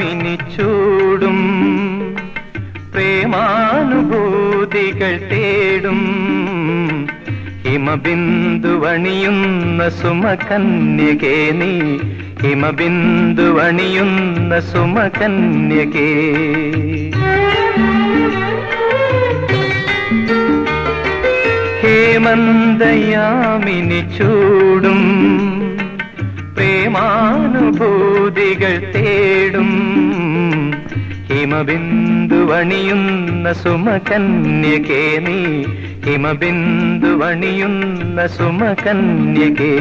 യാമിനി ചൂടും പ്രേമാനുഭൂതികൾ തേടും ഹിമബിന്ദുവണിയുന്ന സുമകന്യകേ നീ ഹിമബിന്ദുവണിയുന്ന സുമകന്യകേ ഹേമന്തയാമിനി ചൂടും പ്രേമാനുഭൂതികൾ തേടും ഹിമബിന്ദുവണിയുന്ന സുമകന്യകേ നീ ഹിമബിന്ദുവണിയുന്ന സുമകന്യകേ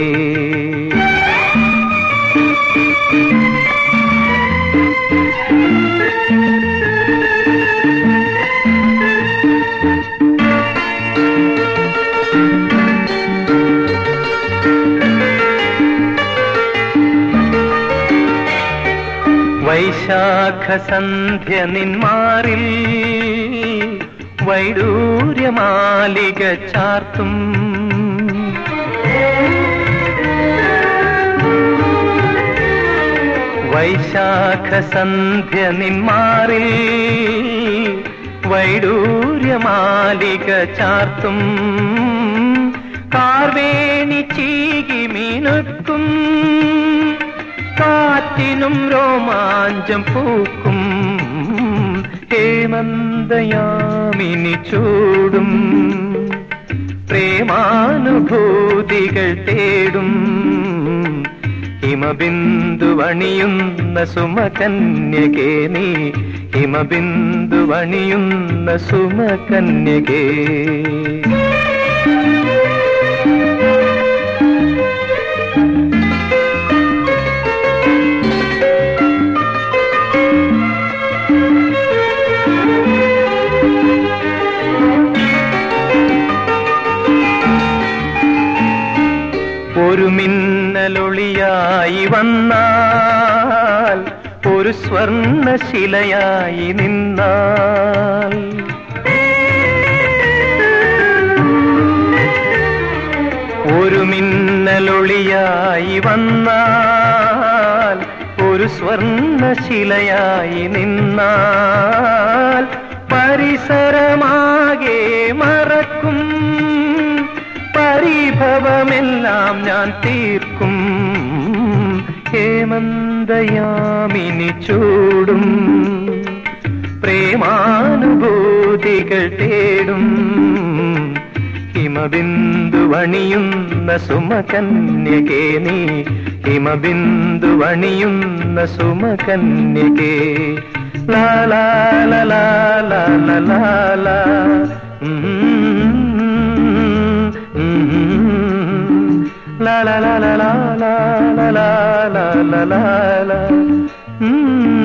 വൈശാഖ സന്ധ്യ നിന്മാറിൽ വൈഡൂര്യമാലിക ചാർത്തും വൈശാഖ സന്ധ്യ നിന്മാറിൽ വൈഡൂര്യമാലിക ചാർത്തും കാർവേണി ചീകി മിനുക്കും കാറ്റിനും രോമാഞ്ചം പൂക്കും ഹേമന്തയാമിനി ചൂടും പ്രേമാനുഭൂതികൾ തേടും ഹിമബിന്ദുവണിയുന്ന സുമകന്യകേ നീ ഹിമബിന്ദുവണിയുന്ന സുമകന്യകേ ഒരു മിന്നലൊളിയായി വന്നാൽ ഒരു സ്വർണശിലയായി നിന്നാൽ ഒരു മിന്നലൊളിയായി വന്നാൽ ഒരു സ്വർണശിലയായി നിന്നാൽ പരിസരമാകെ മറക്കും പരിഭവമെല്ലാം ഞാൻ തീർക്കും ഹേമന്തയാമിനി ചൂടും പ്രേമാനുഭൂതികൾ തേടും ഹിമബിന്ദുവണിയുന്ന സുമകന്യകേ നീ ഹിമബിന്ദുവണിയുന്ന സുമകന്യകേ ലാ ലാ ലാ ലാ ലാ ലാ ലാ ലാ ഉം, ഉം, ലാ ലാ ലാ ലാ ലാ ലാ ലാ ലാ ലാ ലാ ലാ ഉം